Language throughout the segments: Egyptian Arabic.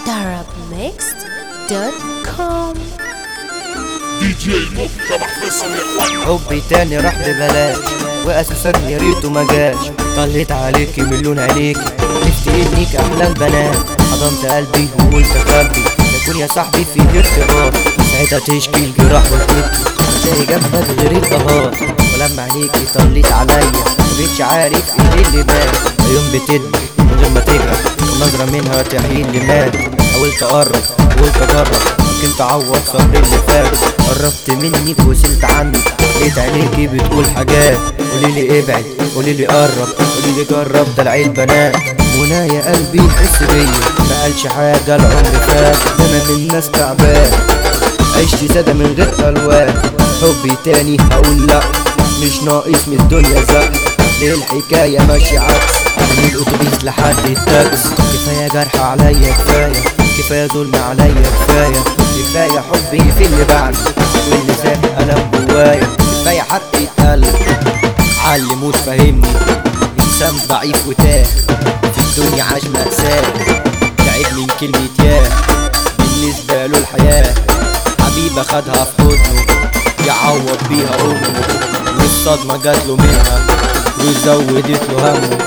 arabmixed.com دي جي الموب شبح فيصل يا اخوان حبي تاني راح ببلاش واساسا يا ريته ما جاش طليت عليكي من لون عينيكي نفسي انك احلى البنات حضنت قلبي وقلت قلبي تكون يا صاحبي في ارتباط ساعتها تشكي الجراح وتبكي تلاقي جنبك غير البهار ولما عينيكي طليت عليا مبقتش عارف ايه اللي بان عيون بتدي من غير ما تجرح ونظرة منها تحيل لمال حاولت اقرب وقلت اجرب يمكن تعوض صبري اللي فات قربت منك وسلت عنك لقيت عينيكي بتقول حاجات قوليلي ابعد قوليلي قرب قوليلي جرب ده العيل بنات منى يا قلبي حس بيا ما قالش حاجه العمر فات ده انا من ناس تعبان عشت سادة من غير ألوان حبي تاني هقول لأ مش ناقص من الدنيا زق ليه الحكاية ماشية عكس من الأتوبيس لحد التاكس كفاية جرح عليا كفاية كفاية ظلم عليا كفاية كفاية حبي في اللي بعد واللي زاد ألم جوايا كفاية حرقة قلب علموش فهمني إنسان ضعيف وتاه في الدنيا عاش مأساة تعب من كلمة ياه بالنسبة له الحياة حبيبة خدها في حضنه يعوض بيها أمه والصدمة جات له منها وزودت له همه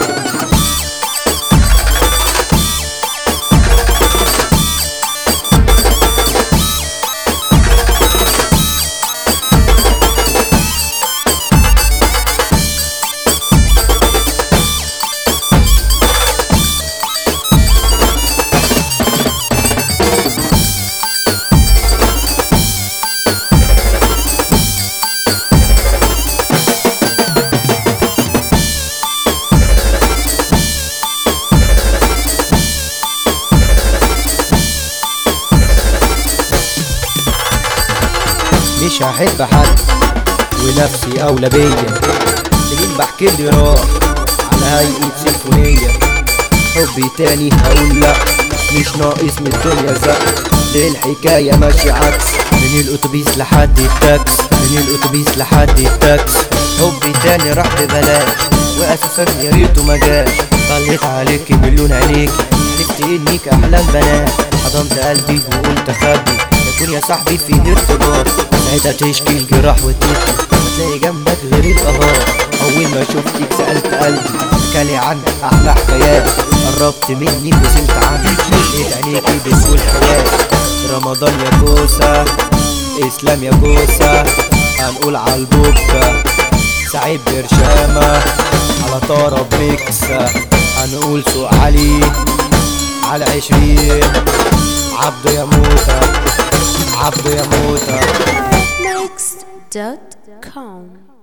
مش هحب حد ونفسي أولى بيا سنين بحكي لي راح على هيئة سيمفونية حبي تاني هقول لأ مش ناقص من الدنيا زق ليه الحكاية ماشية عكس من الأتوبيس لحد التاكس من الأتوبيس لحد التاكس حبي تاني راح ببلاش وأساسا يا ريته ما جاش طليت عليكي من لون عينيكي حلفت إنك أحلى البنات حضنت قلبي وقلت أخبي تكون يا صاحبي في ارتباط ساعتها تشكي الجراح وتبكي هتلاقي جنبك غير القهار أول ما شفتك سألت قلبي حكالي عنك أحلى حكايات قربت منك وسلت عنك لقيت عينيكي بتقول حياة رمضان يا كوسة إسلام يا كوسة هنقول عالبوكة سعيد برشامة على طرب ميكسة هنقول سوق علي على عشرين عبده يا موتى عبده يا موتى arabmixed.com